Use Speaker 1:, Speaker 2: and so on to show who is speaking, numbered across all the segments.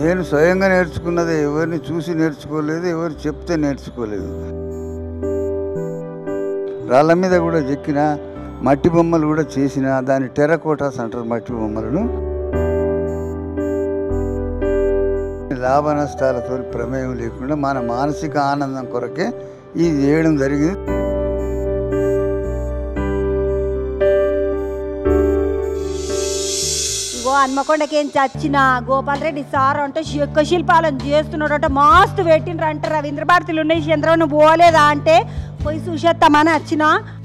Speaker 1: నేను స్వయంగా నేర్చుకున్నది ఎవరిని చూసి నేర్చుకోలేదు ఎవరు చెప్తే నేర్చుకోలేదు రాళ్ళ మీద కూడా చెక్కిన మట్టి బొమ్మలు కూడా చేసిన దాని టెరకోటాస్ అంటారు మట్టి బొమ్మలను లాభ నష్టాలతో ప్రమేయం లేకుండా మన మానసిక ఆనందం కొరకే ఇది చేయడం జరిగింది
Speaker 2: ఇగో హన్మకొండకేం చచ్చిన గోపాల్ రెడ్డి సార్ అంటే చెక్క శిల్పాలను చేస్తున్నాడు అంటే మస్తు పెట్టిండ్రు అంటే రవీంద్ర భారతిలు ఉన్నాయి చంద్రబాబు నువ్వు పోలేదా అంటే పోయి చూసేస్తామని వచ్చిన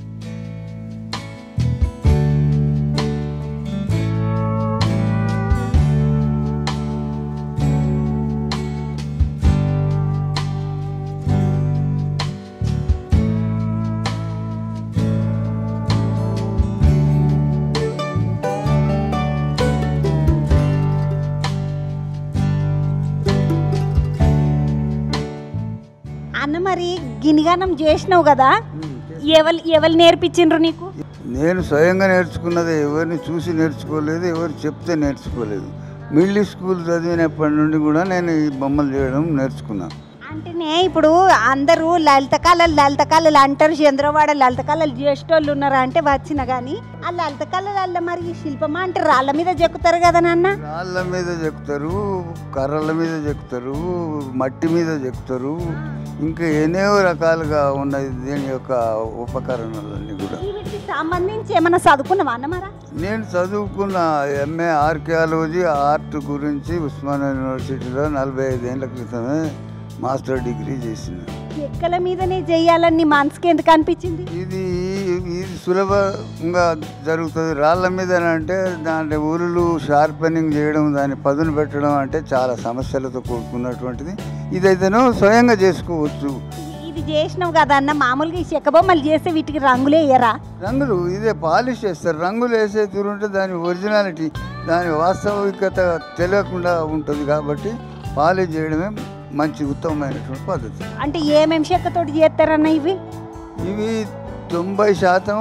Speaker 2: అన్న మరి గినిగానం చేసినావు కదా ఎవరు ఎవరు నేర్పించిండ్రు నీకు
Speaker 1: నేను స్వయంగా నేర్చుకున్నది ఎవరిని చూసి నేర్చుకోలేదు ఎవరు చెప్తే నేర్చుకోలేదు మిడిల్ స్కూల్ చదివినప్పటి నుండి కూడా నేను ఈ బొమ్మలు చేయడం నేర్చుకున్నాను
Speaker 2: అంటేనే ఇప్పుడు అందరూ లలిత కళలు లలిత కళలు అంటారు చంద్రవాడ లలిత కళలు చేసేటోళ్ళు ఉన్నారా అంటే వచ్చిన కానీ ఆ లలిత కళల మరి ఈ శిల్పమా అంటే రాళ్ళ మీద చెక్కుతారు కదా నాన్న
Speaker 1: రాళ్ళ మీద చెక్కుతారు కర్రల మీద చెక్కుతారు మట్టి మీద చెక్కుతారు ఇంకా ఎన్నో రకాలుగా ఉన్నాయి దీని యొక్క ఉపకరణాలన్నీ కూడా
Speaker 2: వీటికి సంబంధించి ఏమైనా చదువుకున్నావా అన్న మరా
Speaker 1: నేను చదువుకున్న ఎంఏ ఆర్కియాలజీ ఆర్ట్ గురించి ఉస్మానియా యూనివర్సిటీలో నలభై ఐదేళ్ల క్రితమే మాస్టర్ డిగ్రీ చేసిన
Speaker 2: ఎక్కల మీదనే చెయ్యాలని నీ మనసుకి ఎందుకు అనిపించింది
Speaker 1: ఇది ఇది సులభంగా జరుగుతుంది రాళ్ళ మీద అంటే దాంట్లో ఊరులు షార్పెనింగ్ చేయడం దాన్ని పదును పెట్టడం అంటే చాలా సమస్యలతో కూడుకున్నటువంటిది ఇదైతేనో స్వయంగా చేసుకోవచ్చు
Speaker 2: ఇది చేసినావు కదా అన్న మామూలుగా ఈ చెక్క బొమ్మలు చేస్తే వీటికి రంగులే వేయరా
Speaker 1: రంగులు ఇదే పాలిష్ చేస్తారు రంగులు వేసే తీరుంటే దాని ఒరిజినాలిటీ దాని వాస్తవికత తెలియకుండా ఉంటుంది కాబట్టి పాలిష్ చేయడమే మంచి ఉత్తమమైనటువంటి పద్ధతి
Speaker 2: అంటే ఏమేం చెక్కతోటి చేస్తారన్న ఇవి
Speaker 1: ఇవి తొంభై శాతం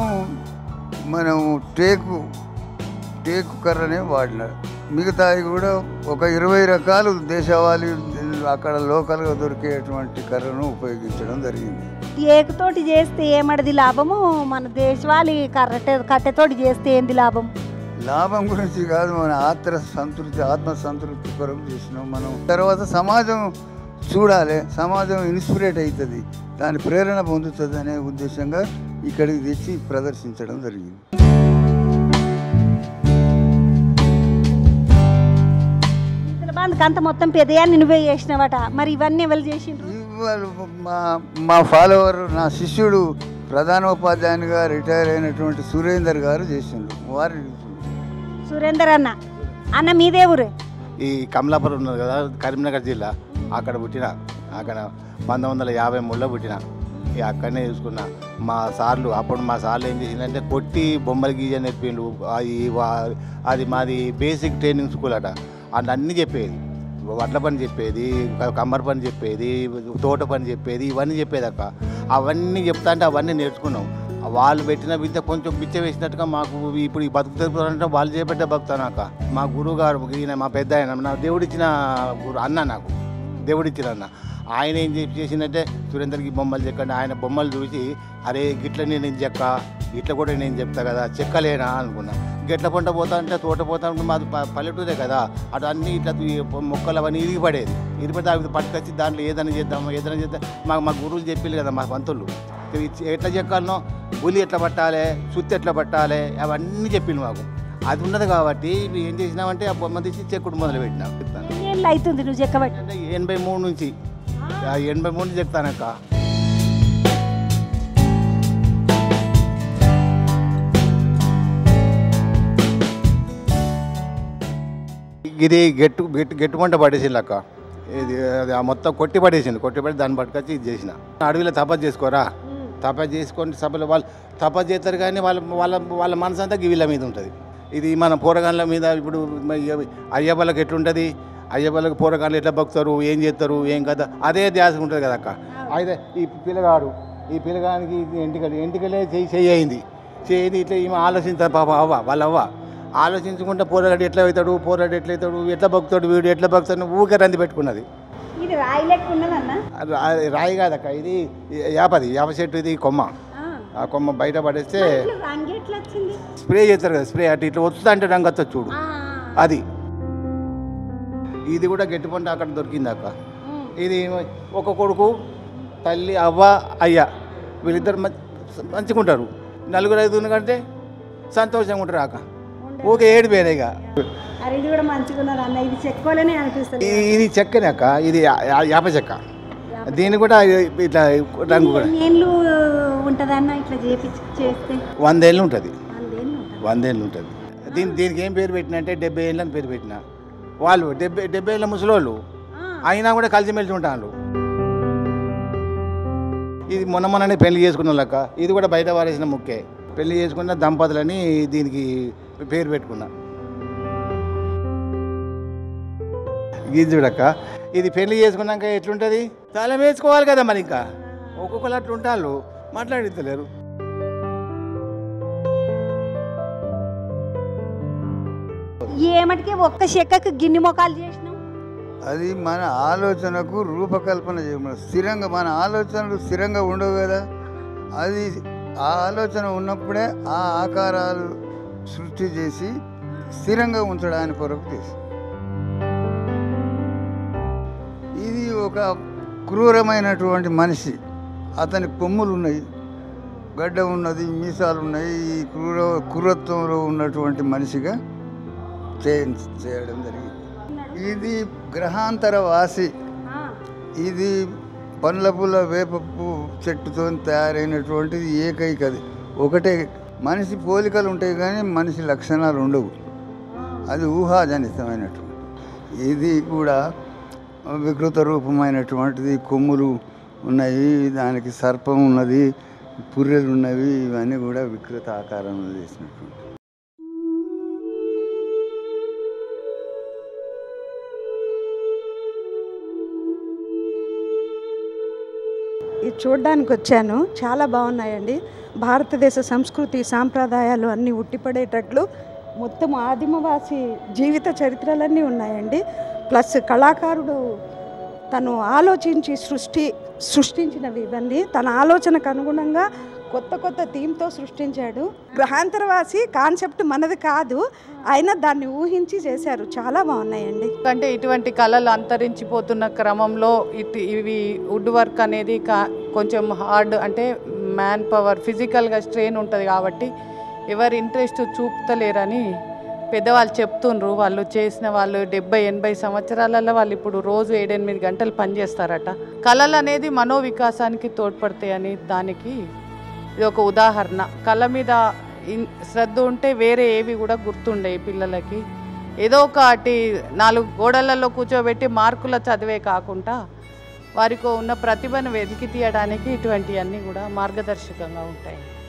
Speaker 1: మనం టేకు టేకు కర్రనే వాడినారు మిగతావి కూడా ఒక ఇరవై రకాలు దేశవాళీ అక్కడ లోకల్గా దొరికేటువంటి కర్రను ఉపయోగించడం జరిగింది
Speaker 2: ఏకతోటి చేస్తే ఏమడది లాభము మన దేశవాళీ కర్రటె కట్టెతోటి చేస్తే ఏంది లాభం
Speaker 1: లాభం గురించి కాదు మన ఆత్మ సంతృప్తి ఆత్మ సంతృప్తి కొరకు చేసినాం మనం తర్వాత సమాజం చూడాలి సమాజం ఇన్స్పిరేట్ అవుతుంది దాని ప్రేరణ పొందుతుంది అనే ఉద్దేశంగా ఇక్కడికి తెచ్చి ప్రదర్శించడం జరిగింది
Speaker 2: బంధుకు అంత మొత్తం పెద్దయాన్ని నువ్వే చేసినవట మరి ఇవన్నీ ఎవరు చేసిండ్రు
Speaker 1: ఇవాళ మా మా ఫాలోవర్ నా శిష్యుడు ప్రధానోపాధ్యాయునిగా రిటైర్ అయినటువంటి సురేందర్ గారు చేసిండు వారి
Speaker 2: సురేందర్ అన్న అన్న మీదే ఊరు
Speaker 3: ఈ కమలాపురం ఉన్నది కదా కరీంనగర్ జిల్లా అక్కడ పుట్టిన అక్కడ పంతొమ్మిది వందల యాభై మూడులో పుట్టిన ఇక అక్కడనే చూసుకున్నా మా సార్లు అప్పుడు మా సార్లు ఏం చేసిందంటే కొట్టి బొమ్మలు గీజ నేర్పిండు అది వా- అది మాది బేసిక్ ట్రైనింగ్ స్కూల్ అట అట్లా అన్నీ చెప్పేది వడ్ల పని చెప్పేది క- కమ్మరి పని చెప్పేది తోట పని చెప్పేది ఇవన్నీ చెప్పేది అక్క అవన్నీ చెప్తా అంటే అవన్నీ నేర్చుకున్నాం వాళ్ళు పెట్టిన విద్య కొంచెం బిచ్చ వేసినట్టుగా మాకు ఇప్పుడు ఈ బతుకు తెరుపు అంటే వాళ్ళు చేపట్టే బతుకుతాను అక్క మా గురువు గారు ఈయన మా పెద్ద ఆయన నా దేవుడిచ్చిన గురు అన్న నాకు దేవుడిచ్చిన అన్న ఆయన ఏం చేసి చేసిందంటే సురేందర్కి బొమ్మలు చెక్కండి ఆయన బొమ్మలు చూసి అరే గిట్ల నేను చెక్క ఇట్లా కూడా నేను చెప్తా కదా చెక్కలేనా అనుకున్నా గెట్ల పంట పోతా అంటే తోట పోతా అంటే మాది ప- పల్లెటూరే కదా అటు అన్ని ఇట్లా ఈ మొక్కలు అవన్నీ ఇరిగి పడేది ఇరిగి పడితే అవి పట్టుకొచ్చి దాంట్లో ఏదైనా చేద్దాం ఏదైనా చేద్దాం మాకు మా గురువులు చెప్పారు కదా మా పంతులు ఇవి ఎట్లా చెక్కాలనో ఉలి ఎట్లా పట్టాలి సుత్తి ఎట్లా పట్టాలి అవన్నీ చెప్పిండు మాకు అది ఉన్నది కాబట్టి ఇవి ఏం చేసినామంటే ఆ బొమ్మ తీసి చెక్కుడు మొదలు పెట్టినాం చెప్తాను
Speaker 2: ఏళ్ళు అవుతుంది నువ్వు చెక్కబట్టి
Speaker 3: అంటే ఎనభై మూడు నుంచి ఆ ఎనభై మూడు నుంచి చెప్తానక్క ఇది గెట్టు గెట్టు గెట్టు పంట పడేసింది అక్క ఇది అది ఆ మొత్తం కొట్టి పడేసింది కొట్టి పడి దాన్ని పట్టుకొచ్చి ఇది చేసిన అడవిలో తపస్సు చేసుకోరా తపస్సు చేసుకొని సభలో వాళ్ళు తపస్సు చేస్తారు కానీ వాళ్ళ వాళ్ళ వాళ్ళ మనసు అంతా వీళ్ళ మీద ఉంటుంది ఇది మన పోరగాళ్ళ మీద ఇప్పుడు అయ్యబ్బలకు ఎట్లుంటుంది అయ్యబ్బలకు పోరగాళ్ళు ఎట్లా బతుకుతారు ఏం చేస్తారు ఏం కదా అదే ధ్యాస ఉంటుంది కదా అక్క అయితే ఈ పిల్లగాడు ఈ పిల్లగానికి ఎంటికలు ఎంటికలే చెయ్యి చెయ్యి అయింది చేయింది ఇట్లా ఈమె ఆలోచించారు పాప అవ్వ వాళ్ళ అవ్వ ఆలోచించుకుంటే పోరాడు ఎట్లా అవుతాడు పోరాడు ఎట్లా అవుతాడు ఎట్లా బతుకుతాడు వీడు ఎట్లా బతుకుతాడు ఊకే రంది పెట్టుకున్నది
Speaker 2: ఇది రాయి లెక్క ఉన్నదన్న
Speaker 3: రా- రాయి కాదక్క ఇది యాపది యాప చెట్టు ఇది కొమ్మ ఆ కొమ్మ బయట పడేస్తే
Speaker 2: రంగు ఎట్లా వచ్చింది
Speaker 3: స్ప్రే చేస్తారు కదా స్ప్రే అటు ఇట్లా వస్తుందా అంటే రంగు వస్తుంది చూడు అది ఇది కూడా గట్టి పంట అక్కడ దొరికింది అక్క ఇది ఒక కొడుకు తల్లి అవ్వ అయ్య వీళ్ళిద్దరు మంచి మంచిగా ఉంటారు నలుగురు ఐదు కంటే సంతోషంగా ఉంటారు అక్క ఊకే ఏడు పేరేగా
Speaker 2: అరే ఇది కూడా మంచిగా ఉన్నది అన్న ఇది చెక్కోలేనే అనిపిస్తుంది
Speaker 3: ఇది చెక్కనే అక్క ఇది యా- యా- యాప చెక్క దీన్ని కూడా ఇట్లా రంగు కూడా
Speaker 2: ఎన్నేళ్ళు ఉంటుందన్న ఇట్లా చేపించి చేస్తే
Speaker 3: వందేళ్ళు ఉంటుంది
Speaker 2: వందేళ్ళు ఉంటుంది
Speaker 3: వందేళ్ళు ఉంటుంది దీని దీనికి ఏం పేరు పెట్టినంటే డెబ్బై ఏళ్ళు అని పేరు పెట్టిన వాళ్ళు డెబ్బై డెబ్బై ఏళ్ళ ముసలోళ్ళు అయినా కూడా కలిసిమెలిసి ఉంటారు ఇది మొన్న మొన్ననే పెళ్లి చేసుకున్న లెక్క ఇది కూడా బయట వారేసిన ముక్కే పెళ్లి చేసుకున్న దంపతులని దీనికి పేరు పెట్టుకున్నా ఇది చూడక్క ఇది పెళ్లి చేసుకున్నాక ఎట్లుంటుంది చాలా వేసుకోవాలి కదా మరి ఇంకా ఒక్కొక్కరు అట్లా ఉంటారు మాట్లాడిద్దలేరు
Speaker 2: ఏమటికి ఒక్క చెక్కకు గిన్నె మొక్కలు చేసినాం
Speaker 1: అది మన ఆలోచనకు రూపకల్పన చేయడం స్థిరంగా మన ఆలోచనలు స్థిరంగా ఉండవు కదా అది ఆ ఆలోచన ఉన్నప్పుడే ఆ ఆకారాలు సృష్టి చేసి స్థిరంగా ఉంచడానికి కొరకు చేసి ఇది ఒక క్రూరమైనటువంటి మనిషి అతని కొమ్ములు ఉన్నాయి గడ్డ ఉన్నది మీసాలు ఉన్నాయి ఈ క్రూర క్రూరత్వంలో ఉన్నటువంటి మనిషిగా చేయ- చేయడం జరిగింది ఇది గ్రహాంతర వాసి ఇది పండ్ల పుల్ల వేపపు చెట్టుతో తయారైనటువంటిది ఏకైకది ఒకటే మనిషి పోలికలు ఉంటాయి కానీ మనిషి లక్షణాలు ఉండవు అది ఊహాజనితమైనటువంటి ఇది కూడా వికృత రూపమైనటువంటిది కొమ్ములు ఉన్నాయి దానికి సర్పం ఉన్నది పుర్రెలు ఉన్నవి ఇవన్నీ కూడా వికృత ఆకారంలో చేసినటువంటి
Speaker 4: ఇది చూడడానికి వచ్చాను చాలా బాగున్నాయండి భారతదేశ సంస్కృతి సాంప్రదాయాలు అన్నీ ఉట్టిపడేటట్లు మొత్తం ఆదిమవాసి జీవిత చరిత్రలన్నీ ఉన్నాయండి ప్లస్ కళాకారుడు తను ఆలోచించి సృష్టి సృష్టించినవి ఇవన్నీ తన ఆలోచనకు అనుగుణంగా కొత్త కొత్త థీమ్తో సృష్టించాడు గ్రహాంతరవాసి కాన్సెప్ట్ మనది కాదు అయినా దాన్ని ఊహించి చేశారు చాలా బాగున్నాయండి
Speaker 5: అంటే ఇటువంటి కళలు అంతరించిపోతున్న క్రమంలో ఇటు ఇవి వుడ్ వర్క్ అనేది కా కొంచెం హార్డ్ అంటే మ్యాన్ పవర్ ఫిజికల్గా స్ట్రెయిన్ ఉంటుంది కాబట్టి ఎవరు ఇంట్రెస్ట్ చూపుతలేరని పెద్దవాళ్ళు చెప్తుండ్రు వాళ్ళు చేసిన వాళ్ళు డెబ్బై ఎనభై సంవత్సరాలలో వాళ్ళు ఇప్పుడు రోజు ఏడెనిమిది గంటలు పనిచేస్తారట కళలు అనేది మనో వికాసానికి తోడ్పడతాయని దానికి ఇది ఒక ఉదాహరణ కళ మీద ఇన్- శ్రద్ధ ఉంటే వేరే ఏవి కూడా గుర్తుండే పిల్లలకి ఏదో ఒకటి నాలుగు గోడలలో కూర్చోబెట్టి మార్కుల చదివే కాకుండా వారికి ఉన్న ప్రతిభను వెలికి తీయడానికి ఇటువంటివన్నీ కూడా మార్గదర్శకంగా ఉంటాయి